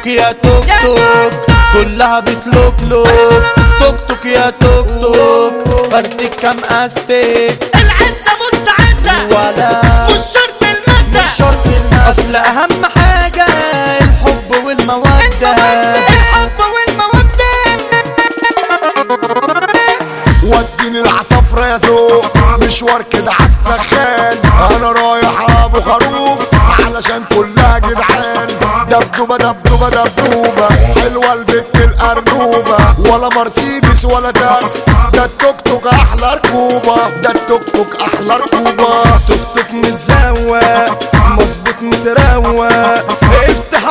توك يا توك توك كلها بتلوك توك توك يا توك توك فردك كام استيك العدة مستعدة ولا مش شرط المادة مش شرط الناس اصل اهم حاجة الحب والمودة الحب والمودة وديني العصافرة يا ذوق مشوار كده عالسخان انا رايح ابو خروف علشان كلها جدعان دبدوبة دبدوبة دبدوبة حلوة البت الأرنوبة ولا مرسيدس ولا تاكس ده التوك توك أحلى ركوبة ده التوك توك أحلى ركوبة توك توك متزوق مظبوط متروق افتح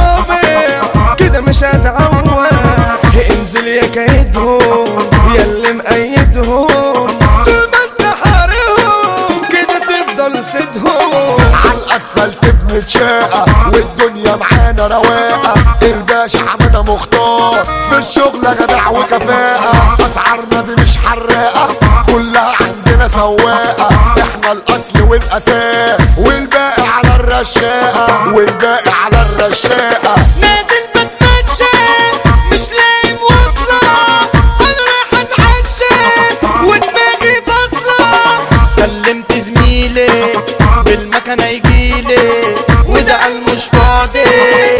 الرابع كده مش هتعوق انزل يا كايدهم يا اللي مقيدهم طول ما انت حارقهم كده تفضل سيدهم عالاسفلت بنتشاقة والدنيا معانا رواقة الباشا حمادة مختار في الشغل جدع وكفاءة اسعارنا دي مش حراقة كلها عندنا سواقة احنا الاصل والاساس والباقي على الرشاقة والباقي على الرشاقة نازل بتمشى مش لاقي مواصلة انا رايح اتعشى ودماغي فاصلة كلمت زميلي بالمكنة يجيلي وده قال مش فاضي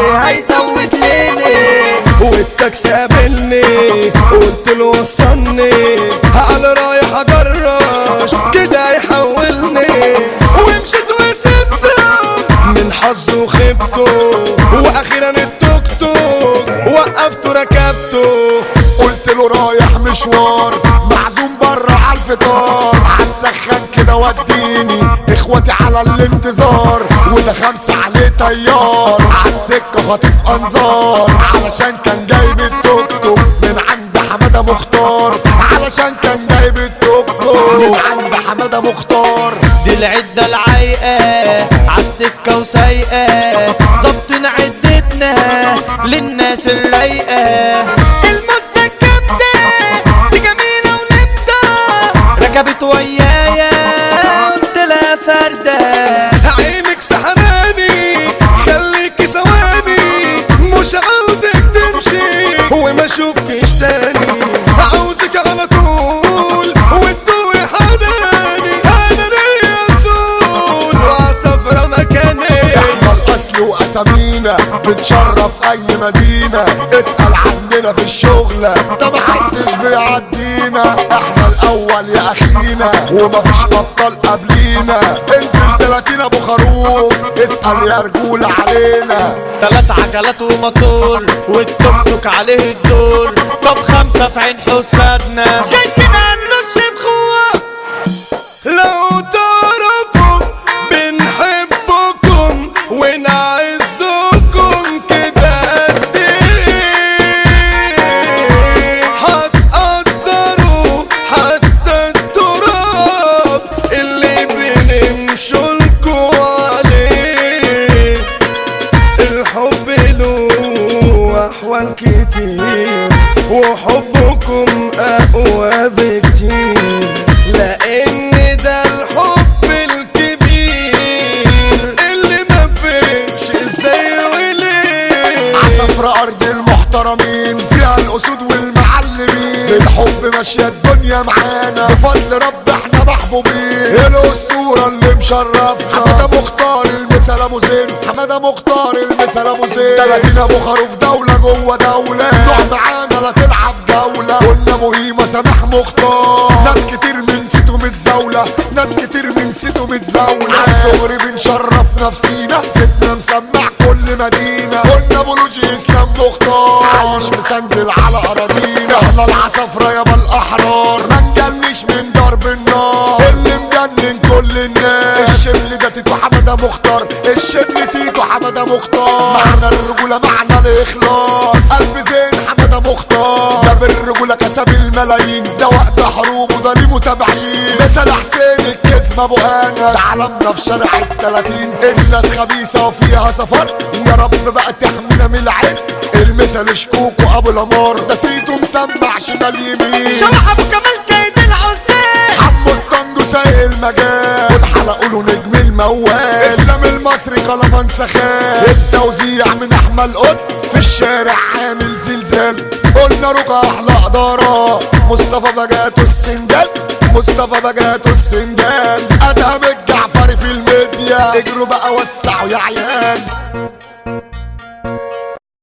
هيزود ليلي والتاكسي قابلني قلت له وصلني على رايح اجرش كده يحولني ومشيت وسبته من حظه وخبته واخيرا التوك توك وقفته ركبته قلت له رايح مشوار معزوم بره على الفطار عالسخان كده وديني اخواتي على الانتظار وده خمسة عليه طيار عالسكة خاطف انظار علشان كان جايب التوك توك من عند حمادة مختار علشان كان جايب التوك توك من عند حمادة مختار دي العدة العايقة عالسكة وسايقة ظبطنا عدتنا للناس الرايقة المسة جامدة دي جميلة ولمدة ركبت ويايا قلت لها فردة عينك سحراني خليكي ثواني مش عاوزك تمشي وما اشوفكش تاني عاوزك على طول وتدوي حناني انا ليا اصول وعصفرة مكاني احنا الاصل واسامينا بنشرف اي مدينة اسأل عننا في الشغلة ده محدش بيعدينا احنا الاول يا اخينا ومفيش ابطال قبلينا انزل 30 ابو خروف اسأل يا رجولة علينا تلات عجلات وموتور والتوك توك عليه الدور طب خمسة في عين حسادنا جايين هنرش بخوة لو تعرفوا بنحبكم ونعزكم كده قد ايه هتقدروا حتى التراب اللي بنمشولكوا عليه الحب له احوال كتير وحبكم اقوى بكتير لان ده الحب الكبير اللي ما فيش ازاي وليه عصفر ارض المحترمين فيها الاسود والمعلمين بالحب ماشية الدنيا معانا بفضل رب احنا محبوبين الاسطورة اللي مشرفنا حمادة مختار المثال ابو زين حمادة مختار المثال ابو زين 30 ابو خروف دولة جوه دولة نوع معانا لا تلعب جولة قلنا مهيمة سامح مختار ناس كتير من سيتو متزاولة ناس كتير من سيتو متزاولة عالدغري بنشرف نفسينا زدنا مسمع كل مدينة قلنا بولوجي اسلام مختار عايش مسندل على اراضينا احنا العصافرة يابا الاحرار ما نجلش من ضرب النار اللي مجنن كل الناس الشبل ده تيتو حمادة مختار الشبل تيتو حمادة مختار معنى الرجولة معنى الاخلاص قلب زين حمادة مختار ده بالرجولة كسب الملايين ده وقت حروب وده ليه متابعين مثل حسين الكسم ابو انس علمنا في شارع التلاتين الناس خبيثة وفيها سفر يا رب بقى تحمينا من العين المثل شكوك وابو الامار ده سيده مسمع شمال يمين شرح ابو كمال كيد العزاب حمو الطنجو سايق المجال والحلقة له نجم الموال اسلام المصري المصري قلمان سخان التوزيع من احمد قط في الشارع عامل زلزال قلنا رجع احلى اداره مصطفى بجاتو السنجال مصطفى بجاتو السنجال ادهم الجعفري في الميديا اجروا بقى وسعوا يا عيال